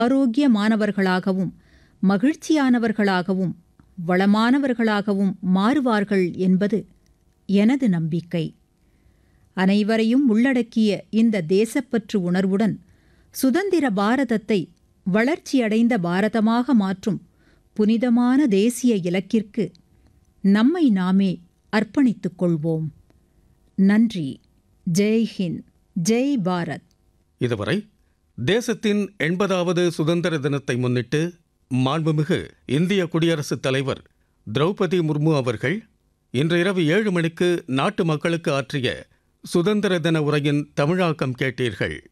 ஆரோக்கியமானவர்களாகவும் மகிழ்ச்சியானவர்களாகவும் வளமானவர்களாகவும் மாறுவார்கள் என்பது எனது நம்பிக்கை அனைவரையும் உள்ளடக்கிய இந்த தேசப்பற்று உணர்வுடன் சுதந்திர பாரதத்தை வளர்ச்சியடைந்த பாரதமாக மாற்றும் புனிதமான தேசிய இலக்கிற்கு நம்மை நாமே அர்ப்பணித்துக் கொள்வோம் நன்றி ஜெய் ஹிந்த் ஜெய் பாரத் இதுவரை தேசத்தின் எண்பதாவது சுதந்திர தினத்தை முன்னிட்டு மாண்புமிகு இந்திய குடியரசுத் தலைவர் திரௌபதி முர்மு அவர்கள் இன்று இரவு ஏழு மணிக்கு நாட்டு மக்களுக்கு ஆற்றிய சுதந்திர தின உரையின் தமிழாக்கம் கேட்டீர்கள்